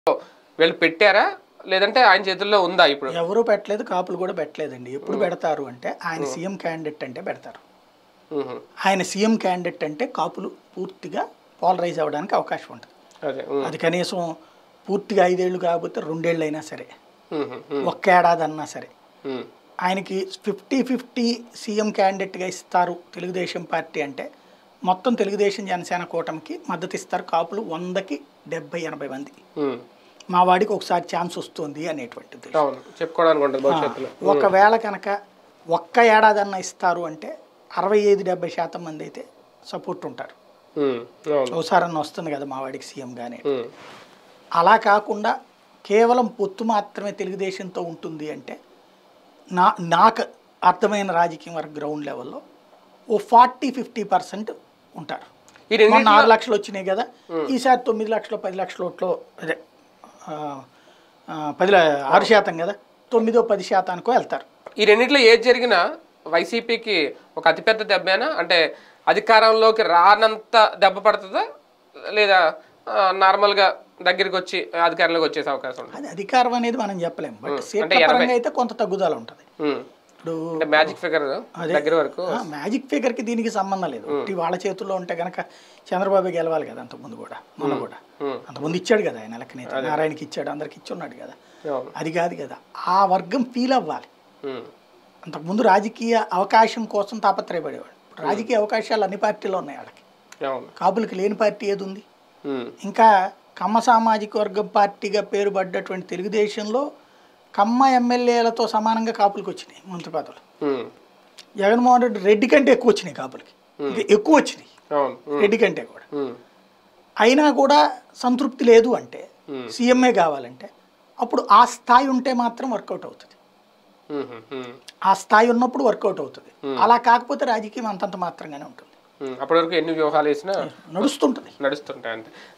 వీళ్ళు పెట్టారా లేదంటే ఆయన చేతుల్లో ఉందా ఇప్పుడు ఎవరు పెట్టలేదు కాపులు కూడా పెట్టలేదండి ఎప్పుడు పెడతారు అంటే ఆయన సీఎం క్యాండిడేట్ అంటే పెడతారు ఉహు. ఆయన సీఎం క్యాండిడేట్ అంటే కాపులు పూర్తిగా పోలరైజ్ అవ్వడానికి అవకాశం ఉంటుంది అదే ఉమ్. అది కనీసం పూర్తిగా ఐదేళ్ళు కాకపోతే రెండేళ్ళు అయినా సరే ఉహు. ఉమ్. ఒక్క ఏడాది అన్నా సరే ఉమ్. ఆయనకి ఫిఫ్టీ ఫిఫ్టీ సీఎం క్యాండిడేట్గా ఇస్తారు తెలుగుదేశం పార్టీ అంటే మొత్తం తెలుగుదేశం జనసేన కూటమికి మద్దతు ఇస్తారు కాపులు వందకి డెబ్బై ఎనభై మంది ఉమ్. మా వాడికి ఒకసారి ఛాన్స్ వస్తుంది అనేటువంటిది అవును చెప్పుకోవడానికి ఉంటుంది భవిష్యత్తులో ఒకవేళ కనుక ఒక్క ఏడాదన్నా ఇస్తారు అంటే అరవై ఐదు డెబ్బై శాతం మంది అయితే సపోర్ట్ ఉంటారు ఉమ్. అవును ఒకసారన్నా వస్తుంది కదా మా వాడికి సీఎంగానే ఉమ్. అలా కాకుండా కేవలం పొత్తు మాత్రమే తెలుగుదేశంతో ఉంటుంది అంటే నా నాకు అర్థమైన రాజకీయం వరకు గ్రౌండ్ లెవెల్లో ఓ ఫార్టీ ఫిఫ్టీ పర్సెంట్ ఉంటారు ఈ రెండు మొన్న ఆరు లక్షలు వచ్చినాయి కదా ఈసారి తొమ్మిది లక్షలు పది లక్షల ఓట్లు అదే ఆ, ఆ, పది ల- ఆరు శాతం కదా తొమ్మిదో పది శాతానికో వెళ్తారు ఈ రెండిట్లో ఏది జరిగినా వైసీపీకి ఒక అతిపెద్ద దెబ్బేనా అంటే అధికారంలోకి రానంత దెబ్బ పడుతుందా లేదా ఆ, నార్మల్గా దగ్గరికి వచ్చి అధికారంలోకి వచ్చేసే అవకాశం ఉంటుంది అది అధికారం అనేది మనం చెప్పలేము బట్ సీట్ల అంటే ఎనభై- పరంగా అయితే కొంత తగ్గుదల ఉంటుంది ఉమ్. ఇప్పుడు అంటే మ్యాజిక్ ఫిగర్ దగ్గర వరకు ఆ, మ్యాజిక్ ఫిగర్కి దీనికి సంబంధం లేదు ఒకటి వాళ్ళ చేతుల్లో ఉంటే కనుక చంద్రబాబు గెలవాలి కదా అంతకుముందు కూడా మొన్న కూడా ఉమ్. అంతకుముందు ఇచ్చాడు కదా ఆయన లెక్కనైతే నారాయణకి ఇచ్చాడు అందరికి ఇచ్చి ఉన్నాడు కదా అవును అది కాదు కదా ఆ వర్గం ఫీల్ అవ్వాలి ఉమ్. అంతకుముందు రాజకీయ అవకాశం కోసం తాపత్రయపడేవాడు ఇప్పుడు రాజకీయ అవకాశాలు అన్ని పార్టీలో ఉన్నాయి వాళ్ళకి అవును కాపులకి లేని పార్టీ ఏది ఉంది ఉమ్. ఇంకా కమ్మ సామాజిక వర్గం పార్టీగా పేరు పడ్డటువంటి తెలుగుదేశంలో కమ్మ ఎమ్మెల్యేలతో సమానంగా కాపులకు వచ్చినాయి మంత్రి పదవులు ఉమ్. జగన్మోహన్ రెడ్డి రెడ్డి కంటే ఎక్కువ వచ్చినాయి కాపులకి ఇంకా ఎక్కువ వచ్చినాయి అవును ఉమ్. రెడ్డి కంటే కూడా ఉమ్. అయినా కూడా సంతృప్తి లేదు అంటే Hmm. సీఎంఏ కావాలంటే అప్పుడు ఆ స్థాయి ఉంటే మాత్రం వర్కౌట్ అవుతుంది ఉమ్. ఉమ్. ఆ స్థాయి ఉన్నప్పుడు వర్కౌట్ అవుతుంది అలా కాకపోతే రాజకీయం అంతంత మాత్రంగానే ఉంటుంది ఉమ్. అప్పటి వరకు ఎన్ని వ్యూహాలు వేసినా నడుస్తుంటుంది నడుస్తుంటాయి అంతే